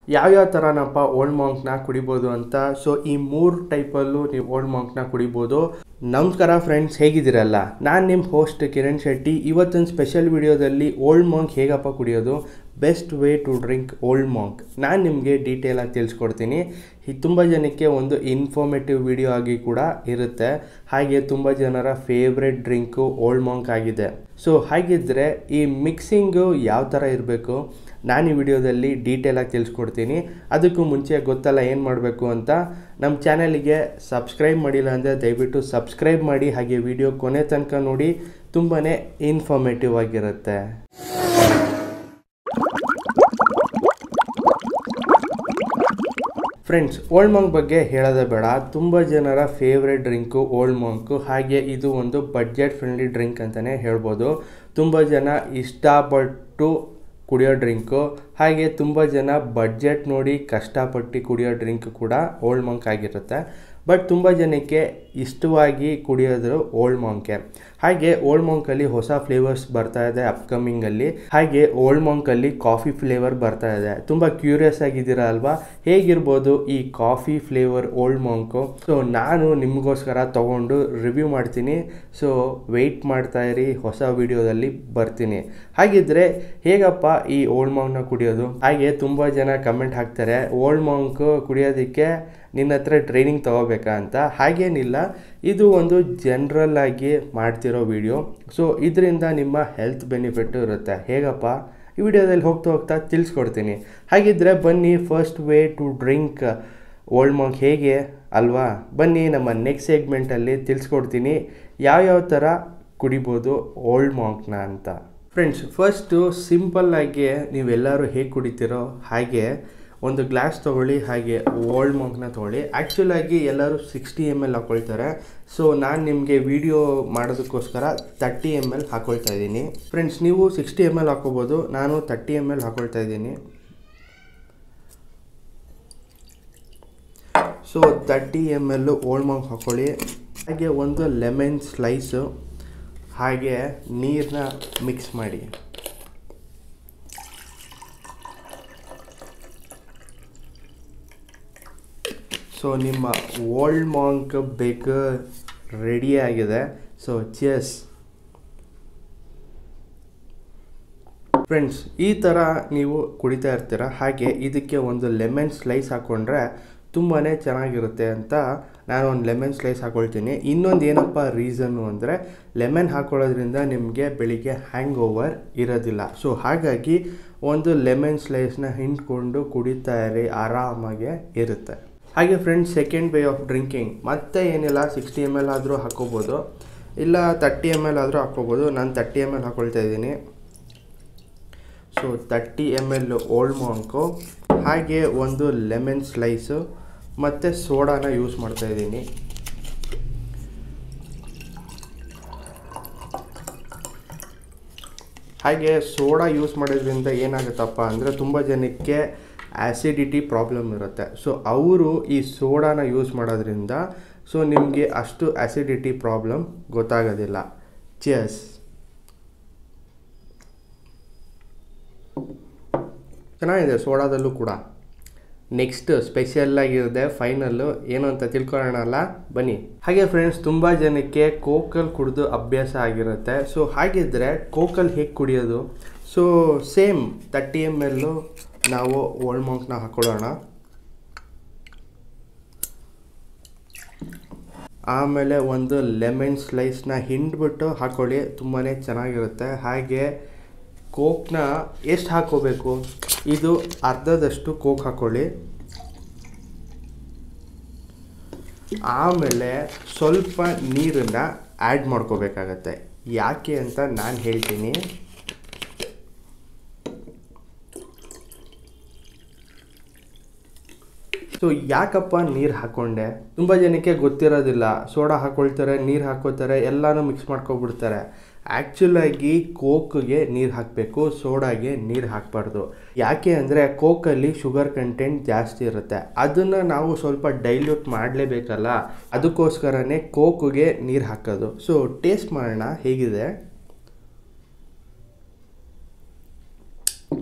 ಯಾವ್ಯಾವ ಥರನಪ್ಪ ಓಲ್ಡ್ ಮಾಂಕ್ನ ಕುಡಿಬೋದು ಅಂತ ಸೊ ಈ ಮೂರು ಟೈಪಲ್ಲೂ ನೀವು ಓಲ್ಡ್ ಮಾಂಕ್ನ ಕುಡಿಬೋದು ನಮಸ್ಕಾರ ಫ್ರೆಂಡ್ಸ್ ಹೇಗಿದ್ದೀರಲ್ಲ ನಾನು ನಿಮ್ಮ ಹೋಸ್ಟ್ ಕಿರಣ್ ಶೆಟ್ಟಿ ಇವತ್ತಿನ ಸ್ಪೆಷಲ್ ವಿಡಿಯೋದಲ್ಲಿ ಓಲ್ಡ್ ಮಾಂಕ್ ಹೇಗಪ್ಪ ಕುಡಿಯೋದು best way to drink old monk ನಾನು ನಿಮಗೆ ಡೀಟೇಲಾಗಿ ತಿಳಿಸ್ಕೊಡ್ತೀನಿ ಈ ತುಂಬ ಜನಕ್ಕೆ ಒಂದು ಇನ್ಫಾರ್ಮೇಟಿವ್ ವಿಡಿಯೋ ಆಗಿ ಕೂಡ ಇರುತ್ತೆ ಹಾಗೆ ತುಂಬ ಜನರ ಫೇವ್ರೆಟ್ ಡ್ರಿಂಕು ಓಲ್ಡ್ ಮಾಂಕ್ ಆಗಿದೆ ಸೊ ಹಾಗಿದ್ದರೆ ಈ ಮಿಕ್ಸಿಂಗು ಯಾವ ಥರ ಇರಬೇಕು ನಾನು ಈ ವಿಡಿಯೋದಲ್ಲಿ ಡೀಟೇಲಾಗಿ ತಿಳಿಸ್ಕೊಡ್ತೀನಿ ಅದಕ್ಕೂ ಮುಂಚೆ ಗೊತ್ತಲ್ಲ ಏನು ಮಾಡಬೇಕು ಅಂತ ನಮ್ಮ ಚಾನಲಿಗೆ ಸಬ್ಸ್ಕ್ರೈಬ್ ಮಾಡಿಲ್ಲ ಅಂದರೆ ದಯವಿಟ್ಟು ಸಬ್ಸ್ಕ್ರೈಬ್ ಮಾಡಿ ಹಾಗೆ ವಿಡಿಯೋ ಕೊನೆ ತನಕ ನೋಡಿ ತುಂಬಾ ಇನ್ಫಾರ್ಮೇಟಿವ್ ಆಗಿರುತ್ತೆ ಫ್ರೆಂಡ್ಸ್ ಓಲ್ಡ್ ಮಾಂಕ್ ಬಗ್ಗೆ ಹೇಳೋದೇ ಬೇಡ ತುಂಬ ಜನರ ಫೇವ್ರೆಟ್ ಡ್ರಿಂಕು ಓಲ್ಡ್ ಮಾಂಕು ಹಾಗೆ ಇದು ಒಂದು ಬಡ್ಜೆಟ್ ಫ್ರೆಂಡ್ಲಿ ಡ್ರಿಂಕ್ ಅಂತಲೇ ಹೇಳ್ಬೋದು ತುಂಬ ಜನ ಇಷ್ಟಪಟ್ಟು ಕುಡಿಯೋ ಡ್ರಿಂಕು ಹಾಗೆ ತುಂಬ ಜನ ಬಡ್ಜೆಟ್ ನೋಡಿ ಕಷ್ಟಪಟ್ಟು ಕುಡಿಯೋ ಡ್ರಿಂಕ್ ಕೂಡ ಓಲ್ಡ್ ಮಾಂಕ್ ಆಗಿರುತ್ತೆ ಬಟ್ ತುಂಬ ಜನಕ್ಕೆ ಇಷ್ಟವಾಗಿ ಕುಡಿಯೋದು ಓಲ್ಡ್ ಮಾಂಕೆ ಹಾಗೆ ಓಲ್ಡ್ ಮಾಂಕಲ್ಲಿ ಹೊಸ ಫ್ಲೇವರ್ಸ್ ಬರ್ತಾ ಇದೆ ಅಪ್ಕಮಿಂಗಲ್ಲಿ ಹಾಗೆ ಓಲ್ಡ್ ಮಾಂಕಲ್ಲಿ ಕಾಫಿ ಫ್ಲೇವರ್ ಬರ್ತಾ ಇದೆ ತುಂಬ ಕ್ಯೂರಿಯಸ್ ಆಗಿದ್ದೀರಾ ಅಲ್ವಾ ಹೇಗಿರ್ಬೋದು ಈ coffee flavour old monk so ನಾನು ನಿಮಗೋಸ್ಕರ ತೊಗೊಂಡು ರಿವ್ಯೂ ಮಾಡ್ತೀನಿ ಸೊ ವೆಯ್ಟ್ ಮಾಡ್ತಾ ಇರಿ ಹೊಸ ವಿಡಿಯೋದಲ್ಲಿ ಬರ್ತೀನಿ ಹಾಗಿದ್ರೆ ಹೇಗಪ್ಪ ಈ ಓಲ್ಡ್ ಮಾಂಕ್ನ ಕುಡಿಯೋದು ಹಾಗೆ ತುಂಬ ಜನ ಕಮೆಂಟ್ ಹಾಕ್ತಾರೆ ಓಲ್ಡ್ ಮಾಂಕ್ ಕುಡಿಯೋದಕ್ಕೆ ನಿನ್ನ ಹತ್ರ ಟ್ರೈನಿಂಗ್ ತೊಗೋಬೇಕಾ ಅಂತ ಹಾಗೇನಿಲ್ಲ ಇದು ಒಂದು ಜನರಲ್ ಆಗಿ ಮಾಡ್ತಿರೋ ವಿಡಿಯೋ ಸೊ ಇದರಿಂದ ನಿಮ್ಮ ಹೆಲ್ತ್ ಬೆನಿಫಿಟ್ಟು ಇರುತ್ತೆ ಹೇಗಪ್ಪ ಈ ವಿಡಿಯೋದಲ್ಲಿ ಹೋಗ್ತಾ ಹೋಗ್ತಾ ತಿಳಿಸ್ಕೊಡ್ತೀನಿ ಹಾಗಿದ್ರೆ ಬನ್ನಿ first way to drink old monk ಹೇಗೆ ಅಲ್ವಾ ಬನ್ನಿ ನಮ್ಮ ನೆಕ್ಸ್ಟ್ ಸೆಗ್ಮೆಂಟಲ್ಲಿ ತಿಳಿಸ್ಕೊಡ್ತೀನಿ ಯಾವ್ಯಾವ ಥರ ಕುಡಿಬೋದು ಓಲ್ಡ್ ಮಾಂಕ್ನ ಅಂತ ಫ್ರೆಂಡ್ಸ್ ಫಸ್ಟು ಸಿಂಪಲ್ಲಾಗಿ ನೀವೆಲ್ಲರೂ ಹೇಗೆ ಕುಡಿತೀರೋ ಹಾಗೆ ಒಂದು ಗ್ಲಾಸ್ ತೊಗೊಳ್ಳಿ ಹಾಗೆ ಓಲ್ಡ್ ಮಾಂಕ್ನ ತೊಗೊಳ್ಳಿ ಆ್ಯಕ್ಚುಲಾಗಿ ಎಲ್ಲರೂ ಸಿಕ್ಸ್ಟಿ ಎಮ್ ಎಲ್ ಹಾಕ್ಕೊಳ್ತಾರೆ ಸೊ ನಾನು ನಿಮಗೆ ವಿಡಿಯೋ ಮಾಡೋದಕ್ಕೋಸ್ಕರ ತರ್ಟಿ ಎಮ್ ಎಲ್ ಹಾಕ್ಕೊಳ್ತಾ ಇದ್ದೀನಿ ಫ್ರೆಂಡ್ಸ್ ನೀವು ಸಿಕ್ಸ್ಟಿ ಎಮ್ ಎಲ್ ಹಾಕೋಬೋದು ನಾನು ತರ್ಟಿ ಎಮ್ ಎಲ್ ಹಾಕ್ಕೊಳ್ತಾ ಇದ್ದೀನಿ so thirty M L old monk ಹಾಕ್ಕೊಳ್ಳಿ ಹಾಗೆ ಒಂದು ಲೆಮನ್ ಸ್ಲೈಸು ಹಾಗೆ ನೀರನ್ನ ಮಿಕ್ಸ್ ಮಾಡಿ ಸೊ ನಿಮ್ಮ ಓಲ್ಡ್ ಮಾಂಕ್ ಬೇಕು ರೆಡಿ ಆಗಿದೆ ಸೊ ಚೆಸ್ ಫ್ರೆಂಡ್ಸ್ ಈ ಥರ ನೀವು ಕುಡಿತಾ ಇರ್ತೀರ ಹಾಗೆ ಇದಕ್ಕೆ ಒಂದು ಲೆಮನ್ ಸ್ಲೈಸ್ ಹಾಕ್ಕೊಂಡ್ರೆ ತುಂಬಾ ಚೆನ್ನಾಗಿರುತ್ತೆ ಅಂತ ನಾನು ಒಂದು ಲೆಮನ್ ಸ್ಲೈಸ್ ಹಾಕ್ಕೊಳ್ತೀನಿ ಇನ್ನೊಂದು ಏನಪ್ಪ ರೀಸನ್ನು ಅಂದರೆ ಲೆಮನ್ ಹಾಕ್ಕೊಳ್ಳೋದ್ರಿಂದ ನಿಮಗೆ ಬೆಳಿಗ್ಗೆ ಹ್ಯಾಂಗ್ ಓವರ್ ಇರೋದಿಲ್ಲ ಸೊ ಹಾಗಾಗಿ ಒಂದು ಲೆಮನ್ ಸ್ಲೈಸ್ನ ಹಿಂಡ್ಕೊಂಡು ಕುಡಿತಾ ಇರಿ ಆರಾಮಾಗೆ ಇರುತ್ತೆ ಹಾಗೆ friends second way of drinking ಮತ್ತೆ ಏನಿಲ್ಲ ಸಿಕ್ಸ್ಟಿ ಎಮ್ ಎಲ್ ಆದರೂ ಹಾಕ್ಕೋಬೋದು ಇಲ್ಲ ತರ್ಟಿ ಎಮ್ ಎಲ್ ಆದರೂ ಹಾಕ್ಕೋಬೋದು ನಾನು ತರ್ಟಿ ಎಮ್ ಎಲ್ ಹಾಕ್ಕೊಳ್ತಾ ಇದ್ದೀನಿ so thirty M L old monk ಹಾಗೆ ಒಂದು ಲೆಮನ್ ಸ್ಲೈಸು ಮತ್ತು ಸೋಡಾನ ಯೂಸ್ ಮಾಡ್ತಾ ಇದ್ದೀನಿ ಹಾಗೆ ಸೋಡಾ ಯೂಸ್ ಮಾಡೋದ್ರಿಂದ ಏನಾಗುತ್ತಪ್ಪ ಅಂದರೆ ತುಂಬ ಜನಕ್ಕೆ ಆ್ಯಸಿಡಿಟಿ ಪ್ರಾಬ್ಲಮ್ ಇರುತ್ತೆ ಸೊ ಅವರು ಈ ಸೋಡಾನ ಯೂಸ್ ಮಾಡೋದ್ರಿಂದ ಸೊ ನಿಮಗೆ ಅಷ್ಟು ಆ್ಯಸಿಡಿಟಿ ಪ್ರಾಬ್ಲಮ್ ಗೊತ್ತಾಗೋದಿಲ್ಲ ಚಿಯರ್ಸ್ ಚೆನ್ನಾಗಿದೆ ಸೋಡಾದಲ್ಲೂ ಕೂಡ ನೆಕ್ಸ್ಟ್ ಸ್ಪೆಷಲ್ ಆಗಿರುತ್ತೆ ಫೈನಲ್ಲು ಏನು ಅಂತ ತಿಳ್ಕೊಳ್ಳೋಣ ಬನ್ನಿ ಹಾಗೆ ಫ್ರೆಂಡ್ಸ್ ತುಂಬ ಜನಕ್ಕೆ ಕೋಕಲ್ ಕುಡಿದು ಅಭ್ಯಾಸ ಆಗಿರುತ್ತೆ ಸೊ ಹಾಗಿದ್ದರೆ ಕೋಕಲ್ ಹೇಗೆ ಕುಡಿಯೋದು ಸೊ ಸೇಮ್ ತರ್ಟಿ ಎಮ್ ಎಲ್ಲು ನಾವು ಓಲ್ಡ್ ಮಾಂಕ್ನ ಹಾಕೊಳ್ಳೋಣ ಆಮೇಲೆ ಒಂದು ಲೆಮನ್ ಸ್ಲೈಸ್ನ ಹಿಂಡ್ಬಿಟ್ಟು ಹಾಕೊಳ್ಳಿ ತುಂಬಾ ಚೆನ್ನಾಗಿರುತ್ತೆ ಹಾಗೆ ಕೋಕ್ನ ಎಷ್ಟು ಹಾಕೋಬೇಕು ಇದು ಅರ್ಧದಷ್ಟು ಕೋಕ್ ಹಾಕೊಳ್ಳಿ ಆಮೇಲೆ ಸ್ವಲ್ಪ ನೀರನ್ನು ಆ್ಯಡ್ ಮಾಡ್ಕೋಬೇಕಾಗತ್ತೆ ಯಾಕೆ ಅಂತ ನಾನು ಹೇಳ್ತೀನಿ ಸೊ ಯಾಕಪ್ಪ ನೀರು ಹಾಕ್ಕೊಂಡೆ ತುಂಬ ಜನಕ್ಕೆ ಗೊತ್ತಿರೋದಿಲ್ಲ ಸೋಡಾ ಹಾಕ್ಕೊಳ್ತಾರೆ ನೀರು ಹಾಕ್ಕೋತಾರೆ ಎಲ್ಲನೂ ಮಿಕ್ಸ್ ಮಾಡ್ಕೊಬಿಡ್ತಾರೆ ಆ್ಯಕ್ಚುಲಾಗಿ ಕೋಕ್ಗೆ ನೀರು ಹಾಕಬೇಕು ಸೋಡಾಗೆ ನೀರು ಹಾಕಬಾರ್ದು ಯಾಕೆ ಅಂದರೆ ಕೋಕಲ್ಲಿ ಶುಗರ್ ಕಂಟೆಂಟ್ ಜಾಸ್ತಿ ಇರುತ್ತೆ ಅದನ್ನು ನಾವು ಸ್ವಲ್ಪ ಡೈಲ್ಯೂಟ್ ಮಾಡಲೇಬೇಕಲ್ಲ ಅದಕ್ಕೋಸ್ಕರನೇ ಕೋಕ್ಗೆ ನೀರು ಹಾಕೋದು ಸೊ ಟೇಸ್ಟ್ ಮಾಡೋಣ ಹೇಗಿದೆ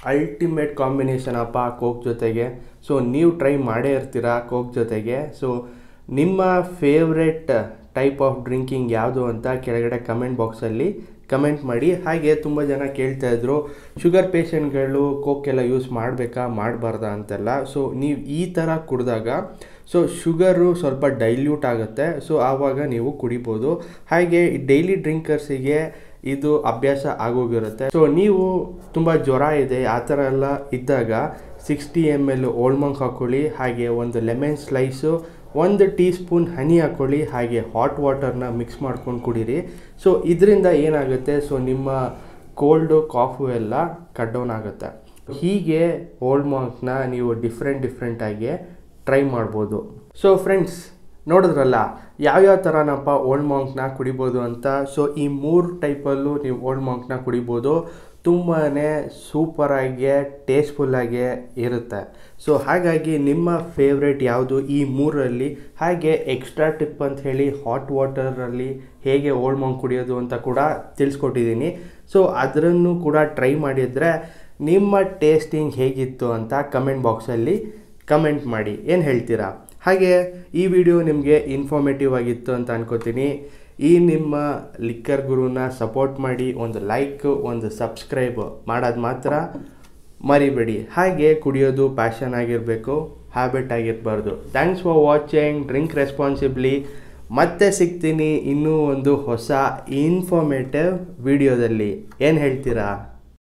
ಅಲ್ಟಿಮೇಟ್ ಕಾಂಬಿನೇಷನ್ ಅಪ್ಪ ಕೋಕ್ ಜೊತೆಗೆ ಸೊ ನೀವು ಟ್ರೈ ಮಾಡೇ ಇರ್ತೀರಾ ಕೋಕ್ ಜೊತೆಗೆ ಸೊ ನಿಮ್ಮ ಫೇವ್ರೆಟ್ ಟೈಪ್ ಆಫ್ ಡ್ರಿಂಕಿಂಗ್ ಯಾವುದು ಅಂತ ಕೆಳಗಡೆ ಕಮೆಂಟ್ ಬಾಕ್ಸಲ್ಲಿ ಕಮೆಂಟ್ ಮಾಡಿ ಹಾಗೆ ತುಂಬ ಜನ ಕೇಳ್ತಾ ಇದ್ರು ಶುಗರ್ ಪೇಷಂಟ್ಗಳು ಕೋಕ್ ಎಲ್ಲ ಯೂಸ್ ಮಾಡಬೇಕಾ ಮಾಡಬಾರ್ದಾ ಅಂತೆಲ್ಲ ಸೊ ನೀವು ಈ ಥರ ಕುಡಿದಾಗ ಸೊ ಶುಗರು ಸ್ವಲ್ಪ ಡೈಲ್ಯೂಟ್ ಆಗುತ್ತೆ ಸೊ ಆವಾಗ ನೀವು ಕುಡಿಬೋದು ಹಾಗೆ ಡೈಲಿ ಡ್ರಿಂಕರ್ಸಿಗೆ ಇದು ಅಭ್ಯಾಸ ಆಗೋಗಿರುತ್ತೆ ಸೊ ನೀವು ತುಂಬ ಜ್ವರ ಇದೆ ಆ ಥರ ಎಲ್ಲ ಇದ್ದಾಗ sixty M L old monk ಹಾಕ್ಕೊಳ್ಳಿ ಹಾಗೆ ಒಂದು ಲೆಮನ್ ಸ್ಲೈಸು ಒಂದು ಟೀ ಸ್ಪೂನ್ ಹನಿ ಹಾಕ್ಕೊಳ್ಳಿ ಹಾಗೆ ಹಾಟ್ ವಾಟರ್ನ ಮಿಕ್ಸ್ ಮಾಡ್ಕೊಂಡು ಕುಡೀರಿ ಸೊ ಇದರಿಂದ ಏನಾಗುತ್ತೆ ಸೊ ನಿಮ್ಮ ಕೋಲ್ಡು ಕಾಫು ಎಲ್ಲ ಕಟ್ ಡೌನ್ ಆಗುತ್ತೆ ಹೀಗೆ ಓಲ್ಡ್ ಮಾಂಕ್ನ ನೀವು ಡಿಫ್ರೆಂಟ್ ಡಿಫ್ರೆಂಟಾಗಿ ಟ್ರೈ ಮಾಡ್ಬೋದು ಸೊ ಫ್ರೆಂಡ್ಸ್ ನೋಡಿದ್ರಲ್ಲ ಯಾವ್ಯಾವ ಥರನಪ್ಪ ಓಲ್ಡ್ ಮಾಂಕ್ನ ಕುಡಿಬೋದು ಅಂತ ಸೊ ಈ ಮೂರು ಟೈಪಲ್ಲೂ ನೀವು ಓಲ್ಡ್ ಮಾಂಕ್ನ ಕುಡಿಬೋದು ತುಂಬಾ ಸೂಪರಾಗಿ ಟೇಸ್ಟ್ಫುಲ್ಲಾಗಿ ಇರುತ್ತೆ ಸೊ ಹಾಗಾಗಿ ನಿಮ್ಮ ಫೇವ್ರೇಟ್ ಯಾವುದು ಈ ಮೂರಲ್ಲಿ ಹಾಗೆ ಎಕ್ಸ್ಟ್ರಾ ಟಿಪ್ ಅಂತ ಹೇಳಿ ಹಾಟ್ ವಾಟರಲ್ಲಿ ಹೇಗೆ ಓಲ್ಡ್ ಮಾಂಕ್ ಕುಡಿಯೋದು ಅಂತ ಕೂಡ ತಿಳಿಸ್ಕೊಟ್ಟಿದ್ದೀನಿ ಸೊ ಅದನ್ನು ಕೂಡ ಟ್ರೈ ಮಾಡಿದರೆ ನಿಮ್ಮ ಟೇಸ್ಟಿಂಗ್ ಹೇಗಿತ್ತು ಅಂತ ಕಮೆಂಟ್ ಬಾಕ್ಸಲ್ಲಿ ಕಮೆಂಟ್ ಮಾಡಿ ಏನು ಹೇಳ್ತೀರಾ ಹಾಗೆ ಈ ವಿಡಿಯೋ ನಿಮಗೆ ಇನ್ಫಾರ್ಮೇಟಿವ್ ಆಗಿತ್ತು ಅಂತ ಅನ್ಕೋತೀನಿ ಈ ನಿಮ್ಮ ಲಿಕ್ಕರ್ ಗುರುನ ಸಪೋರ್ಟ್ ಮಾಡಿ ಒಂದು ಲೈಕ್ ಒಂದು ಸಬ್ಸ್ಕ್ರೈಬ್ ಮಾಡೋದು ಮಾತ್ರ ಮರಿಬೇಡಿ ಹಾಗೆ ಕುಡಿಯೋದು ಪ್ಯಾಷನ್ ಆಗಿರಬೇಕು ಹ್ಯಾಬಿಟ್ ಆಗಿರಬಾರ್ದು thanks for watching drink responsibly ಮತ್ತೆ ಸಿಗ್ತೀನಿ ಇನ್ನೂ ಒಂದು ಹೊಸ ಇನ್ಫಾರ್ಮೇಟಿವ್ ವಿಡಿಯೋದಲ್ಲಿ ಏನು ಹೇಳ್ತೀರಾ